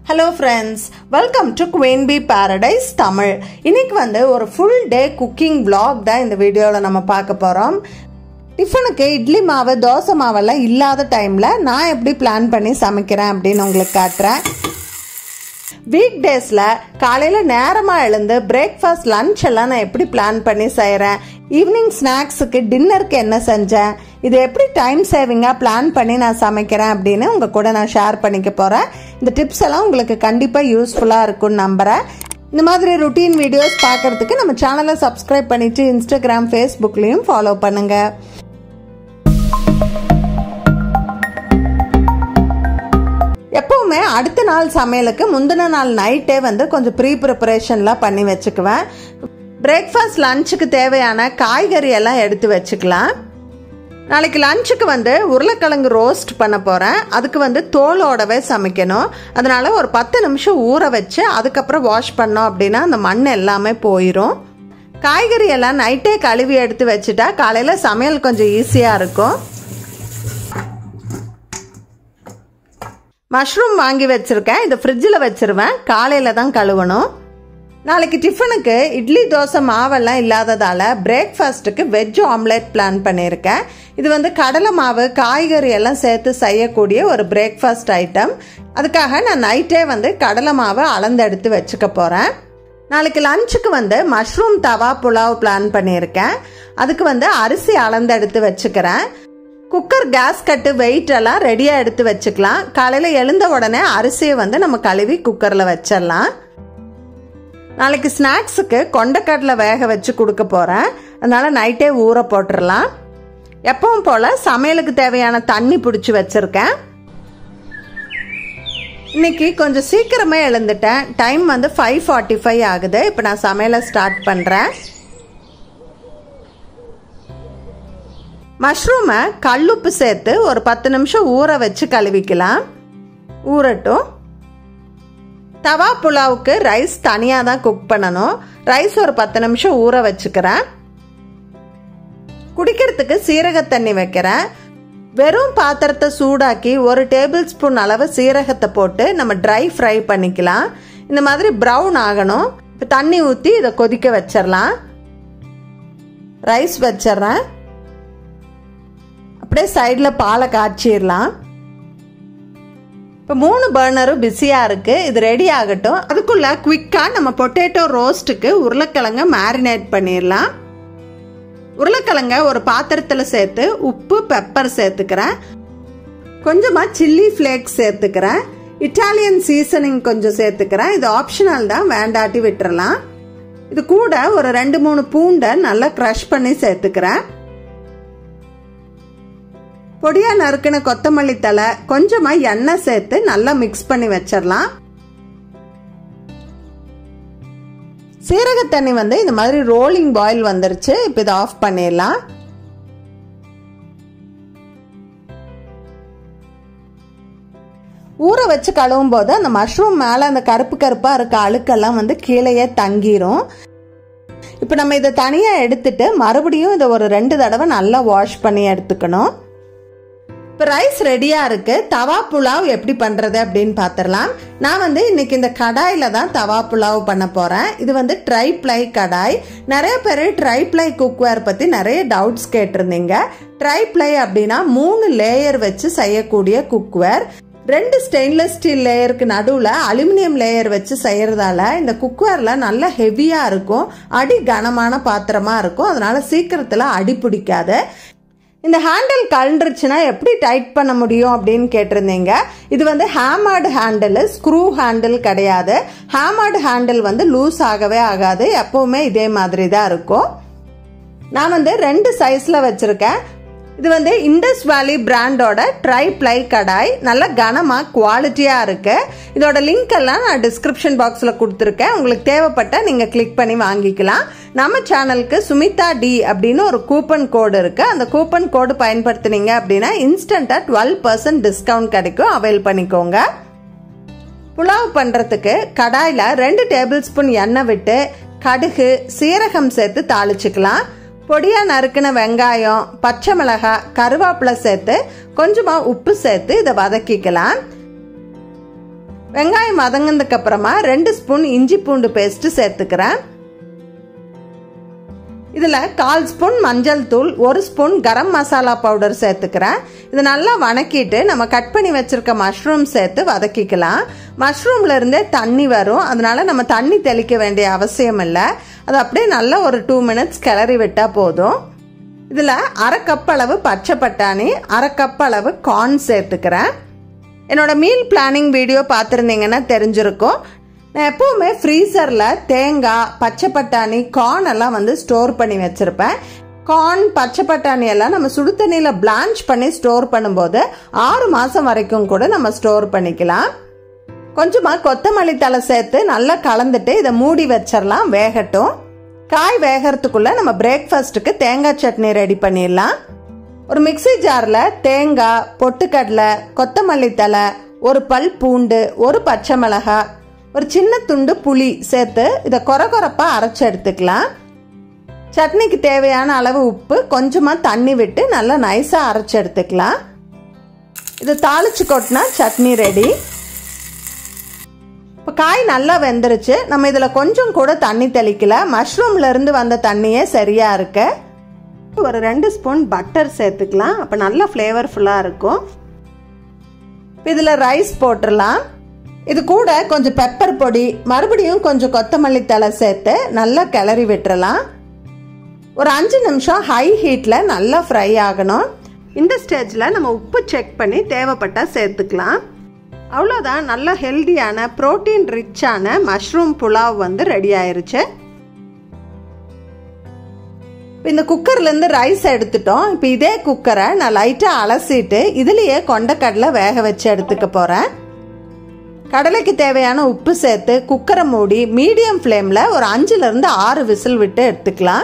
hello friends welcome to queen bee paradise Tamil இன்னைக்கு வந்து ஒரு ஃபுல் டே குக்கிங் vlog தான் இந்த வீடியோவில் நம்ம பார்க்க போகிறோம் டிஃபனுக்கு இட்லி மாவு தோசை மாவெல்லாம் இல்லாத டைமில் நான் எப்படி பிளான் பண்ணி சமைக்கிறேன் அப்படின்னு உங்களுக்கு காட்டுறேன் வீக் டேஸில் காலையில் நேரமாக எழுந்து பிரேக்ஃபாஸ்ட் லஞ்ச் எல்லாம் நான் எப்படி பிளான் பண்ணி செய்கிறேன் ஈவினிங் ஸ்நாக்ஸுக்கு டின்னருக்கு என்ன செஞ்சேன் இது எப்படி டைம் சேவிங்காக பிளான் பண்ணி நான் சமைக்கிறேன் அப்படின்னு உங்கள் கூட நான் ஷேர் பண்ணிக்க போகிறேன் இந்த டிப்ஸ் எல்லாம் உங்களுக்கு கண்டிப்பாக யூஸ்ஃபுல்லாக இருக்கும்னு நம்புகிறேன் இந்த மாதிரி ருட்டீன் வீடியோஸ் பார்க்கறதுக்கு நம்ம சேனலை சப்ஸ்கிரைப் பண்ணிட்டு இன்ஸ்டாகிராம் ஃபேஸ்புக்லேயும் ஃபாலோ பண்ணுங்கள் எப்பவுமே அடுத்த நாள் சமையலுக்கு முந்தின நாள் நைட்டே வந்து கொஞ்சம் ப்ரீ ப்ரிப்பரேஷன்லாம் பண்ணி வச்சுக்குவேன் பிரேக்ஃபாஸ்ட் லஞ்சுக்கு தேவையான காய்கறி எல்லாம் எடுத்து வச்சுக்கலாம் நாளைக்கு லஞ்சுக்கு வந்து உருளைக்கிழங்கு ரோஸ்ட் பண்ண போகிறேன் அதுக்கு வந்து தோலோடவே சமைக்கணும் அதனால ஒரு பத்து நிமிஷம் ஊற வச்சு அதுக்கப்புறம் வாஷ் பண்ணோம் அப்படின்னா அந்த மண் எல்லாமே போயிடும் காய்கறி எல்லாம் நைட்டே கழுவி எடுத்து வச்சுட்டா காலையில் சமையல் கொஞ்சம் ஈஸியாக இருக்கும் மஷ்ரூம் வாங்கி வச்சுருக்கேன் இதை ஃப்ரிட்ஜில் வச்சுருவேன் காலையில் தான் கழுவணும் நாளைக்கு டிஃபனுக்கு இட்லி தோசை மாவெல்லாம் இல்லாததால் பிரேக்ஃபாஸ்ட்டுக்கு வெஜ் ஆம்லேட் பிளான் பண்ணியிருக்கேன் இது வந்து கடலை மாவு காய்கறி எல்லாம் சேர்த்து செய்யக்கூடிய ஒரு பிரேக்ஃபாஸ்ட் ஐட்டம் அதுக்காக நான் நைட்டே வந்து கடலை மாவை அளந்தெடுத்து வச்சுக்க போகிறேன் நாளைக்கு லஞ்சுக்கு வந்து மஷ்ரூம் தவா புலாவ் பிளான் பண்ணியிருக்கேன் அதுக்கு வந்து அரிசி அளந்தெடுத்து வச்சுக்கிறேன் குக்கர் கேஸ் கட்டு வெயிட் எல்லாம் ரெடியாக எடுத்து வச்சுக்கலாம் காலையில் எழுந்த உடனே அரிசியை வந்து நம்ம கழுவி குக்கரில் வச்சிடலாம் நாளைக்கு ஸ்நாக்ஸுக்கு கொண்டக்கடலை வேக வச்சு கொடுக்க போகிறேன் அதனால் நைட்டே ஊற போட்டுடலாம் எப்பவும் போல் சமையலுக்கு தேவையான தண்ணி பிடிச்சி வச்சுருக்கேன் இன்னைக்கு கொஞ்சம் சீக்கிரமே எழுந்துட்டேன் டைம் வந்து ஃபைவ் ஃபார்ட்டி ஃபைவ் ஆகுது இப்போ நான் சமையலை ஸ்டார்ட் பண்ணுறேன் மஷ்ரூமை கல்லுப்பு சேர்த்து ஒரு பத்து நிமிஷம் ஊற வச்சு கழுவிக்கலாம் ஊறட்டும் தவா புலாவுக்கு ரைஸ் தனியாக தான் குக் பண்ணணும் ரைஸ் ஒரு பத்து நிமிஷம் ஊற வச்சுக்கிறேன் குடிக்கிறதுக்கு சீரக தண்ணி வைக்கிறேன் வெறும் பாத்திரத்தை சூடாக்கி ஒரு டேபிள் ஸ்பூன் அளவு சீரகத்தை போட்டு நம்ம ட்ரை ஃப்ரை பண்ணிக்கலாம் இந்த மாதிரி ப்ரௌன் ஆகணும் இப்போ தண்ணி ஊற்றி இதை கொதிக்க வச்சிடலாம் ரைஸ் வச்சிட்றேன் அப்படியே சைடில் பாலை காய்ச்சிடலாம் இப்போ மூணு பர்னரும் பிஸியாக இருக்குது இது ரெடி ஆகட்டும் அதுக்குள்ளே குவிக்காக நம்ம பொட்டேட்டோ ரோஸ்ட்டுக்கு உருளைக்கிழங்க மேரினேட் பண்ணிடலாம் உருளைக்கிழங்க ஒரு பாத்திரத்தில் சேர்த்து உப்பு பெப்பர் சேர்த்துக்கிறேன் கொஞ்சமாக சில்லி ஃப்ளேக்ஸ் சேர்த்துக்கிறேன் இட்டாலியன் சீசனிங் கொஞ்சம் சேர்த்துக்கிறேன் இது ஆப்ஷனல் தான் வேண்டாட்டி விட்டுறலாம் இது கூட ஒரு ரெண்டு மூணு பூண்டை நல்லா க்ரஷ் பண்ணி சேர்த்துக்கிறேன் பொடியா நறுக்கின கொத்தமல்லி தலை கொஞ்சமா எண்ணெய் சேர்த்து நல்லா மிக்ஸ் பண்ணி வச்சிடலாம் சீரக தண்ணி வந்து இந்த மாதிரி ரோலிங் பாயில் வந்துருச்சு இப்போ இதை ஆஃப் பண்ணிடலாம் ஊற வச்சு கழுவும் போது அந்த மஷ்ரூம் மேலே அந்த கருப்பு கருப்பாக இருக்க அழுக்கெல்லாம் வந்து கீழேயே தங்கிரும் இப்போ நம்ம இதை தனியாக எடுத்துட்டு மறுபடியும் இதை ஒரு ரெண்டு தடவை நல்லா வாஷ் பண்ணி எடுத்துக்கணும் இப்போ ரைஸ் ரெடியாக இருக்குது தவா புலாவ் எப்படி பண்ணுறது அப்படின்னு பார்த்துடலாம் நான் வந்து இன்னைக்கு இந்த கடாயில் தான் தவா புலாவ் பண்ண போகிறேன் இது வந்து ட்ரை ப்ளை கடாய் நிறைய பேர் ட்ரை ப்ளை குக்வேர் பற்றி நிறைய டவுட்ஸ் கேட்டிருந்தீங்க ட்ரை ப்ளை அப்படின்னா மூணு லேயர் வச்சு செய்யக்கூடிய குக்வேர் ரெண்டு ஸ்டெயின்லெஸ் ஸ்டீல் லேயருக்கு நடுவில் அலுமினியம் லேயர் வச்சு செய்கிறதால இந்த குக்வேரில் நல்லா ஹெவியாக இருக்கும் அடி கனமான பாத்திரமாக இருக்கும் அதனால சீக்கிரத்தில் அடி பிடிக்காது இந்த ஹேண்டில் கலண்டுருச்சுன்னா எப்படி டைட் பண்ண முடியும் அப்படின்னு கேட்டிருந்தீங்க இது வந்து ஹேமர்டு ஹேண்டில் ஸ்க்ரூ ஹேண்டில் கிடையாது ஹேமர்டு ஹேண்டில் வந்து லூஸ் ஆகவே ஆகாது எப்பவுமே இதே மாதிரி தான் இருக்கும் நான் வந்து ரெண்டு சைஸில் வச்சுருக்கேன் இது வந்து இண்டஸ் வேலி பிராண்டோட ட்ரை ப்ளை கடாய் நல்ல கனமாக குவாலிட்டியாக இருக்குது இதோட லிங்க் எல்லாம் நான் டிஸ்கிரிப்ஷன் பாக்ஸில் கொடுத்துருக்கேன் உங்களுக்கு தேவைப்பட்ட நீங்கள் கிளிக் பண்ணி வாங்கிக்கலாம் நம்ம சேனலுக்கு சுமிதா டி அப்படின்னு ஒரு கூப்பன் கோடு இருக்குது அந்த கூப்பன் கோடு பயன்படுத்தினீங்க அப்படின்னா இன்ஸ்டண்ட்டாக டுவெல் பர்சன்ட் டிஸ்கவுண்ட் கிடைக்கும் அவைல் பண்ணிக்கோங்க புலாவ் பண்ணுறதுக்கு கடாயில் ரெண்டு டேபிள் ஸ்பூன் எண்ணெய் விட்டு கடுகு சீரகம் சேர்த்து தாளிச்சுக்கலாம் பொடியாக நறுக்கின வெங்காயம் பச்சை மிளகாய் கருவேப்பிலை சேர்த்து கொஞ்சமாக உப்பு சேர்த்து இதை வதக்கிக்கலாம் வெங்காயம் வதங்கினதுக்கு அப்புறமா ரெண்டு ஸ்பூன் இஞ்சி பூண்டு பேஸ்ட் சேர்த்துக்கிறேன் இதில் கால் ஸ்பூன் மஞ்சள் தூள் ஒரு ஸ்பூன் கரம் மசாலா பவுடர் சேர்த்துக்கிறேன் இது நல்லா வணக்கிட்டு நம்ம கட் பண்ணி வச்சிருக்க மஷ்ரூம் சேர்த்து வதக்கிக்கலாம் மஷ்ரூம்ல இருந்தே தண்ணி வரும் அதனால நம்ம தண்ணி தெளிக்க வேண்டிய அவசியம் இல்லை அது அப்படியே நல்லா ஒரு டூ மினிட்ஸ் கிளறி விட்டால் போதும் இதில் அரை கப் அளவு பச்சை பட்டாணி அரை கப் அளவு கார்ன் சேர்த்துக்கிறேன் என்னோட மீல் பிளானிங் வீடியோ பார்த்துருந்தீங்கன்னா தெரிஞ்சிருக்கும் நான் எப்பவுமே ஃப்ரீசரில் தேங்காய் பச்சை பட்டாணி கார்ன் எல்லாம் வந்து ஸ்டோர் பண்ணி வச்சுருப்பேன் கார்ன் பச்சை பட்டாணி எல்லாம் நம்ம சுடு தண்ணியில் பிளான்ச் பண்ணி ஸ்டோர் பண்ணும்போது ஆறு மாதம் வரைக்கும் கூட நம்ம ஸ்டோர் பண்ணிக்கலாம் கொஞ்சமாக கொத்தமல்லி தலை சேர்த்து நல்லா கலந்துட்டு இதை மூடி வச்சிடலாம் வேகட்டும் காய் வேகிறதுக்குள்ள நம்ம பிரேக்ஃபாஸ்ட்டுக்கு தேங்காய் சட்னி ரெடி பண்ணிடலாம் ஒரு மிக்சி ஜாரில் தேங்காய் பொட்டுக்கடலை கொத்தமல்லி தலை ஒரு பல் பூண்டு ஒரு பச்சை மிளகாய் ஒரு சின்ன துண்டு புளி சேர்த்து இதை கொர கொரப்பாக அரைச்சி எடுத்துக்கலாம் சட்னிக்கு தேவையான அளவு உப்பு கொஞ்சமாக தண்ணி விட்டு நல்லா நைஸாக அரைச்சி எடுத்துக்கலாம் இது தாளிச்சு கொட்டினா சட்னி ரெடி இப்போ காய் நல்லா வெந்துருச்சு நம்ம இதில் கொஞ்சம் கூட தண்ணி தெளிக்கல மஷ்ரூம்ல இருந்து வந்த தண்ணியே சரியா இருக்கு ஒரு ரெண்டு ஸ்பூன் பட்டர் சேர்த்துக்கலாம் அப்போ நல்லா ஃப்ளேவர்ஃபுல்லாக இருக்கும் இதில் ரைஸ் போட்டுடலாம் இது கூட கொஞ்சம் பெப்பர் பொடி மறுபடியும் கொஞ்சம் கொத்தமல்லி தலை சேர்த்து நல்லா கிளறி விட்டுறலாம் ஒரு அஞ்சு நிமிஷம் ஹை ஹீட்டில் நல்லா ஃப்ரை ஆகணும் இந்த ஸ்டேஜில் நம்ம உப்பு செக் பண்ணி தேவைப்பட்டால் சேர்த்துக்கலாம் அவ்வளோதான் நல்ல ஹெல்தியான ப்ரோட்டீன் ரிச்சான மஷ்ரூம் புலாவ் வந்து ரெடி ஆயிருச்சு இந்த குக்கர்லேருந்து ரைஸ் எடுத்துட்டோம் இப்போ இதே குக்கரை நான் லைட்டாக அலசிட்டு இதுலேயே கொண்டக்கடலை வேக வச்சு எடுத்துக்க போகிறேன் கடலைக்கு தேவையான உப்பு சேர்த்து குக்கரை மூடி மீடியம் ஃப்ளேமில் ஒரு அஞ்சுலேருந்து ஆறு விசில் விட்டு எடுத்துக்கலாம்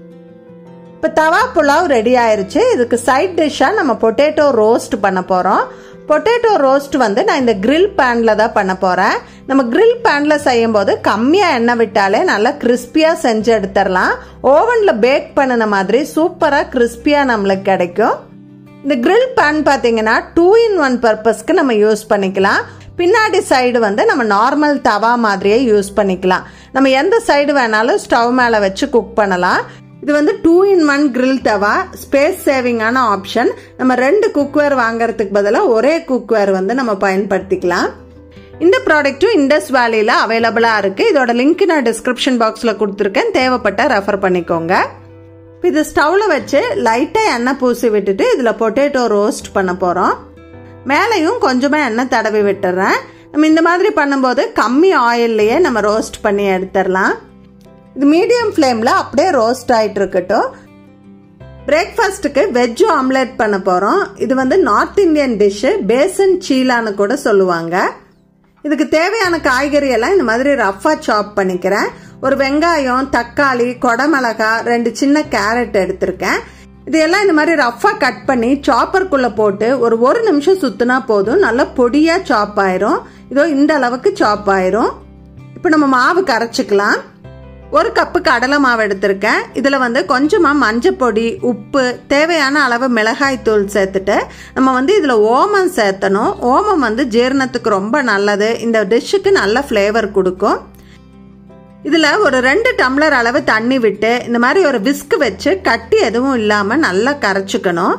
இப்போ தவா புலாவ் ரெடி ஆயிருச்சு இதுக்கு சைட் டிஷ்ஷாக நம்ம பொட்டேட்டோ ரோஸ்ட் பண்ண போகிறோம் பொட்டேட்டோ ரோஸ்ட் வந்து நான் இந்த கிரில் பேனில் தான் பண்ண போகிறேன் நம்ம கிரில் பேனில் செய்யும் போது கம்மியாக எண்ணெய் விட்டாலே நல்லா கிறிஸ்பியாக செஞ்சு எடுத்துடலாம் ஓவனில் பேக் பண்ணின மாதிரி சூப்பராக கிறிஸ்பியாக நம்மளுக்கு கிடைக்கும் இந்த கிரில் பேன் பார்த்தீங்கன்னா டூ இன் ஒன் பர்பஸ்க்கு நம்ம யூஸ் பண்ணிக்கலாம் பின்னாடி சைடு வந்து நம்ம நார்மல் தவா மாதிரியே யூஸ் பண்ணிக்கலாம் நம்ம எந்த சைடு வேணாலும் ஸ்டவ் மேலே வச்சு குக் பண்ணலாம் இது வந்து two in one grill tawa space சேவிங்கான ஆப்ஷன் நம்ம ரெண்டு குக்வேர் வாங்குறதுக்கு பதிலாக ஒரே குக்வேர் வந்து நம்ம பயன்படுத்திக்கலாம் இந்த ப்ராடக்ட்டும் இண்டஸ் வேலியில் அவைலபிளாக இருக்குது இதோட லிங்க் நான் டிஸ்கிரிப்ஷன் பாக்ஸில் கொடுத்துருக்கேன் தேவைப்பட்ட ரெஃபர் பண்ணிக்கோங்க இது ஸ்டவ்வில் வச்சு லைட்டாக எண்ணெய் பூசி விட்டுட்டு இதில் பொட்டேட்டோ ரோஸ்ட் பண்ண போகிறோம் மேலேயும் கொஞ்சமாக எண்ணெய் தடவி விட்டுறேன் நம்ம இந்த மாதிரி பண்ணும்போது கம்மி ஆயில்லையே நம்ம ரோஸ்ட் பண்ணி எடுத்துடலாம் இது மீடியம் ஃப்ளேமில் அப்படியே ரோஸ்ட் ஆகிட்டு இருக்கட்டும் பிரேக்ஃபாஸ்ட்டுக்கு வெஜ் ஆம்லேட் பண்ண போகிறோம் இது வந்து நார்த் இந்தியன் டிஷ்ஷு பேசன் சீலான்னு கூட சொல்லுவாங்க இதுக்கு தேவையான காய்கறி எல்லாம் இந்த மாதிரி ரஃபாக சாப் பண்ணிக்கிறேன் ஒரு வெங்காயம் தக்காளி கொடமிளகா ரெண்டு சின்ன கேரட் எடுத்திருக்கேன் இதையெல்லாம் இந்த மாதிரி ரஃபாக கட் பண்ணி சாப்பருக்குள்ளே போட்டு ஒரு ஒரு நிமிஷம் சுற்றினா போதும் நல்லா பொடியாக சாப் ஆயிரும் இதோ இந்த அளவுக்கு சாப் ஆயிரும் இப்போ நம்ம மாவு கரைச்சிக்கலாம் ஒரு கப்பு கடலை மாவு எடுத்திருக்கேன் இதில் வந்து கொஞ்சமாக மஞ்சப்பொடி உப்பு தேவையான அளவு மிளகாய் தூள் சேர்த்துட்டு நம்ம வந்து இதில் ஓமம் சேர்த்தணும் ஓமம் வந்து ஜீரணத்துக்கு ரொம்ப நல்லது இந்த டிஷ்ஷுக்கு நல்ல ஃப்ளேவர் கொடுக்கும் இதில் ஒரு ரெண்டு டம்ளர் அளவு தண்ணி விட்டு இந்த மாதிரி ஒரு விஸ்க் வச்சு கட்டி எதுவும் இல்லாமல் நல்லா கரைச்சிக்கணும்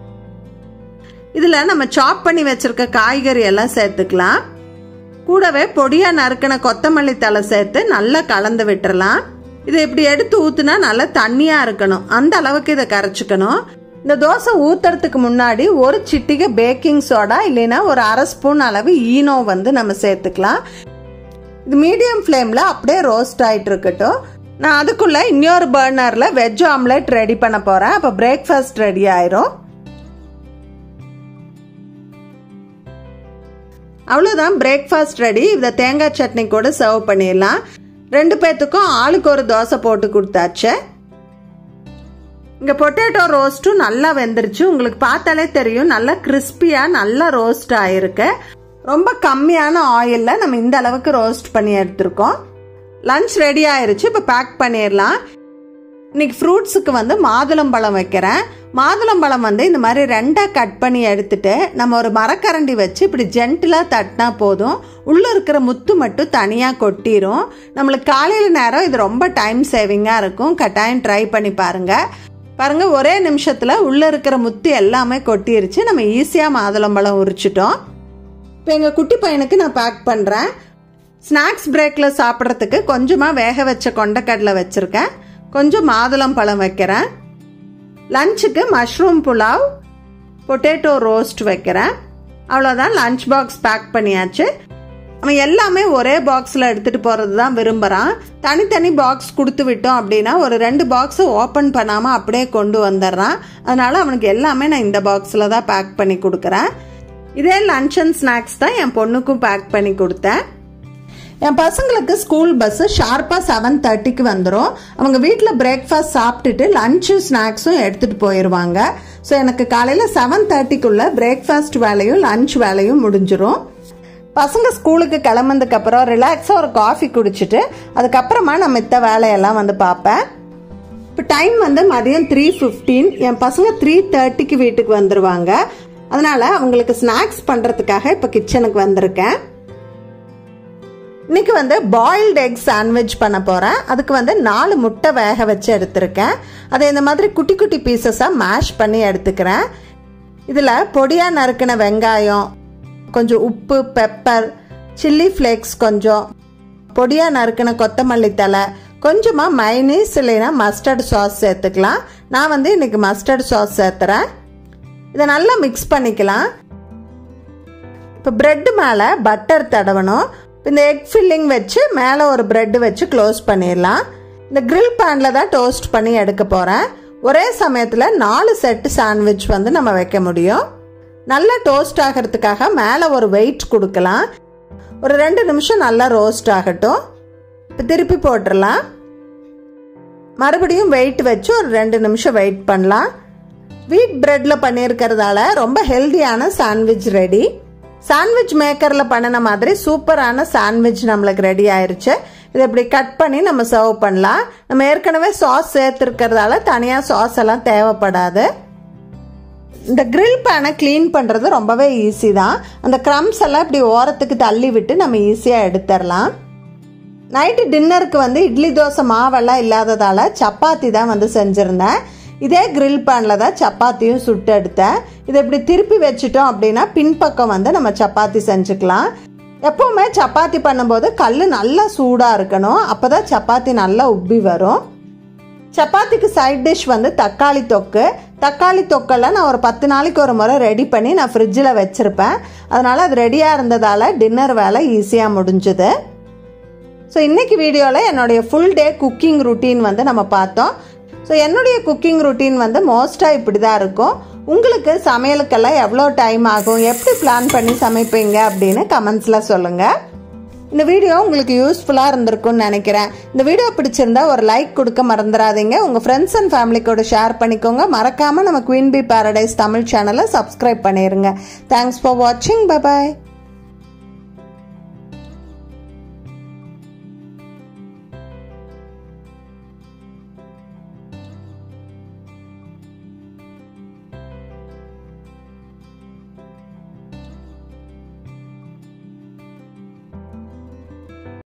இதில் நம்ம சாப் பண்ணி வச்சிருக்க காய்கறி எல்லாம் சேர்த்துக்கலாம் கூடவே பொடியாக நறுக்கின கொத்தமல்லி தலை சேர்த்து நல்லா கலந்து விட்டுறலாம் இதை இப்படி எடுத்து ஊத்துனா நல்லா தண்ணியாக இருக்கணும் அந்த அளவுக்கு இதை கரைச்சிக்கணும் இந்த தோசை ஊத்துறதுக்கு முன்னாடி ஒரு சிட்டிகை பேக்கிங் சோடா இல்லைன்னா ஒரு அரை ஸ்பூன் அளவு ஈனோ வந்து நம்ம சேர்த்துக்கலாம் இது மீடியம் ஃப்ளேமில் அப்படியே ரோஸ்ட் ஆகிட்டு இருக்கட்டும் நான் அதுக்குள்ளே இன்னொரு பர்னரில் வெஜ் ஆம்லெட் ரெடி பண்ண போகிறேன் அப்போ பிரேக்ஃபாஸ்ட் ரெடி ஆயிரும் அவ்வளோதான் பிரேக்ஃபாஸ்ட் ரெடி இதை தேங்காய் சட்னி கூட சர்வ் பண்ணிடலாம் ரெண்டு பேர்த்துக்கும் ஆளுக்கு ஒரு தோசை போட்டு கொடுத்தாச்சு இங்கே பொட்டேட்டோ ரோஸ்ட்டும் நல்லா வெந்துருச்சு உங்களுக்கு பார்த்தாலே தெரியும் நல்லா கிறிஸ்பியாக நல்லா ரோஸ்ட் ஆயிருக்கு ரொம்ப கம்மியான ஆயிலில் நம்ம இந்த அளவுக்கு ரோஸ்ட் பண்ணி எடுத்திருக்கோம் லஞ்ச் ரெடி ஆயிருச்சு இப்போ பேக் பண்ணிடலாம் இன்னைக்கு ஃப்ரூட்ஸுக்கு வந்து மாதுளம்பழம் வைக்கிறேன் மாதுளம்பழம் வந்து இந்த மாதிரி ரெண்டாக கட் பண்ணி எடுத்துட்டு நம்ம ஒரு மரக்கரண்டி வச்சு இப்படி ஜென்டிலாக தட்டினா போதும் உள்ளே இருக்கிற முத்து மட்டும் தனியாக கொட்டிரும் நம்மளுக்கு காலையில் நேரம் இது ரொம்ப டைம் சேவிங்காக இருக்கும் கட்டாயம் ட்ரை பண்ணி பாருங்கள் பாருங்கள் ஒரே நிமிஷத்தில் உள்ளே இருக்கிற முத்து எல்லாமே கொட்டிருச்சு நம்ம ஈஸியாக மாதுளம்பழம் உரிச்சிட்டோம் இப்போ எங்கள் குட்டி பையனுக்கு நான் பேக் பண்ணுறேன் ஸ்நாக்ஸ் பிரேக்கில் சாப்பிட்றதுக்கு கொஞ்சமாக வேக வச்ச கொண்டக்கடலை வச்சுருக்கேன் கொஞ்சம் மாதுளம் பழம் வைக்கிறேன் லஞ்சுக்கு மஷ்ரூம் புலாவ் பொட்டேட்டோ ரோஸ்ட் வைக்கிறேன் அவ்வளோதான் லஞ்ச் பாக்ஸ் பேக் பண்ணியாச்சு அவன் எல்லாமே ஒரே பாக்ஸில் எடுத்துகிட்டு போகிறது தான் விரும்புகிறான் தனித்தனி பாக்ஸ் கொடுத்து விட்டோம் அப்படின்னா ஒரு ரெண்டு பாக்ஸை ஓப்பன் பண்ணாமல் அப்படியே கொண்டு வந்துடுறான் அதனால் அவனுக்கு எல்லாமே நான் இந்த பாக்ஸில் தான் பேக் பண்ணி கொடுக்குறேன் இதே லஞ்ச் அண்ட் ஸ்நாக்ஸ் தான் என் பொண்ணுக்கும் பேக் பண்ணி கொடுத்தேன் என் பசங்களுக்கு ஸ்கூல் பஸ்ஸு ஷார்ப்பாக செவன் தேர்ட்டிக்கு வந்துடும் அவங்க வீட்டில் பிரேக்ஃபாஸ்ட் சாப்பிட்டுட்டு லஞ்சு ஸ்நாக்ஸும் எடுத்துகிட்டு போயிடுவாங்க ஸோ எனக்கு காலையில் செவன் தேர்ட்டிக்குள்ளே பிரேக்ஃபாஸ்ட் வேலையும் லஞ்ச் வேலையும் முடிஞ்சிடும் பசங்க ஸ்கூலுக்கு கிளம்புனதுக்கு அப்புறம் ரிலாக்ஸாக ஒரு காஃபி குடிச்சிட்டு அதுக்கப்புறமா நான் மித்த வேலையெல்லாம் வந்து பார்ப்பேன் இப்போ டைம் வந்து மதியம் த்ரீ ஃபிஃப்டீன் என் பசங்க த்ரீ தேர்ட்டிக்கு வீட்டுக்கு வந்துடுவாங்க அதனால் அவங்களுக்கு ஸ்நாக்ஸ் பண்ணுறதுக்காக இப்போ கிச்சனுக்கு வந்திருக்கேன் இன்னைக்கு வந்து பாயில்டு எக் சாண்ட்விச் பண்ண போகிறேன் அதுக்கு வந்து நாலு முட்டை வேக வச்சு எடுத்திருக்கேன் அதை இந்த மாதிரி குட்டி குட்டி பீசஸாக மேஷ் பண்ணி எடுத்துக்கிறேன் இதில் பொடியாக நறுக்கின வெங்காயம் கொஞ்சம் உப்பு பெப்பர் சில்லி ஃப்ளேக்ஸ் கொஞ்சம் பொடியாக நறுக்கின கொத்தமல்லி தலை கொஞ்சமாக மைனீஸ் இல்லைன்னா மஸ்டர்ட் சாஸ் சேர்த்துக்கலாம் நான் வந்து இன்னைக்கு மஸ்டர்ட் சாஸ் சேர்த்துறேன் இதை நல்லா மிக்ஸ் பண்ணிக்கலாம் இப்போ ப்ரெட்டு மேலே பட்டர் தடவணும் இந்த எக் ஃபில்லிங் வச்சு மேலே ஒரு ப்ரெட்டு வச்சு க்ளோஸ் பண்ணிடலாம் இந்த கிரில் பேனில் தான் டோஸ்ட் பண்ணி எடுக்க போகிறேன் ஒரே சமயத்தில் நாலு செட்டு சாண்ட்விச் வந்து நம்ம வைக்க முடியும் நல்லா டோஸ்ட் ஆகிறதுக்காக மேலே ஒரு வெயிட் கொடுக்கலாம் ஒரு ரெண்டு நிமிஷம் நல்லா ரோஸ்ட் ஆகட்டும் இப்போ திருப்பி போட்டுடலாம் மறுபடியும் வெயிட் வச்சு ஒரு ரெண்டு நிமிஷம் வெயிட் பண்ணலாம் வீட் பிரெட்டில் பண்ணியிருக்கிறதால ரொம்ப ஹெல்த்தியான சாண்ட்விச் ரெடி சாண்ட்விச் மேக்கரில் பண்ணின மாதிரி சூப்பரான சாண்ட்விச் நம்மளுக்கு ரெடி ஆயிருச்சு இதை இப்படி கட் பண்ணி நம்ம சர்வ் பண்ணலாம் நம்ம ஏற்கனவே சாஸ் சேர்த்துருக்கிறதால தனியாக சாஸ் எல்லாம் தேவைப்படாது இந்த கிரில் பேனை க்ளீன் பண்ணுறது ரொம்பவே ஈஸி தான் அந்த க்ரம்ஸ் எல்லாம் இப்படி ஓரத்துக்கு தள்ளி விட்டு நம்ம ஈஸியாக எடுத்துடலாம் நைட்டு டின்னருக்கு வந்து இட்லி தோசை மாவெல்லாம் இல்லாததால் சப்பாத்தி தான் வந்து செஞ்சுருந்தேன் இதே கிரில் பேனில் தான் சப்பாத்தியும் சுட்டு எடுத்தேன் இதை இப்படி திருப்பி வச்சுட்டோம் அப்படின்னா பின்பக்கம் வந்து நம்ம சப்பாத்தி செஞ்சுக்கலாம் எப்போவுமே சப்பாத்தி பண்ணும்போது கல் நல்லா சூடாக இருக்கணும் அப்போ தான் சப்பாத்தி நல்லா உப்பி வரும் சப்பாத்திக்கு சைட் டிஷ் வந்து தக்காளி தொக்கு தக்காளி தொக்கெல்லாம் நான் ஒரு பத்து நாளைக்கு ஒரு முறை ரெடி பண்ணி நான் ஃப்ரிட்ஜில் வச்சுருப்பேன் அதனால் அது ரெடியாக இருந்ததால் டின்னர் வேலை ஈஸியாக முடிஞ்சுது ஸோ இன்றைக்கி வீடியோவில் என்னுடைய ஃபுல் டே குக்கிங் ருட்டீன் வந்து நம்ம பார்த்தோம் ஸோ என்னுடைய குக்கிங் ருட்டீன் வந்து மோஸ்ட்டாக இப்படி தான் இருக்கும் உங்களுக்கு சமையலுக்கெல்லாம் எவ்வளோ டைம் ஆகும் எப்படி பிளான் பண்ணி சமைப்பீங்க அப்படின்னு கமெண்ட்ஸில் சொல்லுங்கள் இந்த வீடியோ உங்களுக்கு யூஸ்ஃபுல்லாக இருந்திருக்கும்னு நினைக்கிறேன் இந்த வீடியோ பிடிச்சிருந்தா ஒரு லைக் கொடுக்க மறந்துடாதீங்க உங்கள் ஃப்ரெண்ட்ஸ் அண்ட் ஃபேமிலி கூட ஷேர் பண்ணிக்கோங்க மறக்காமல் நம்ம குயின் பி பாரடைஸ் தமிழ் சேனலை சப்ஸ்கிரைப் பண்ணிடுங்க தேங்க்ஸ் ஃபார் வாட்சிங் பபாய்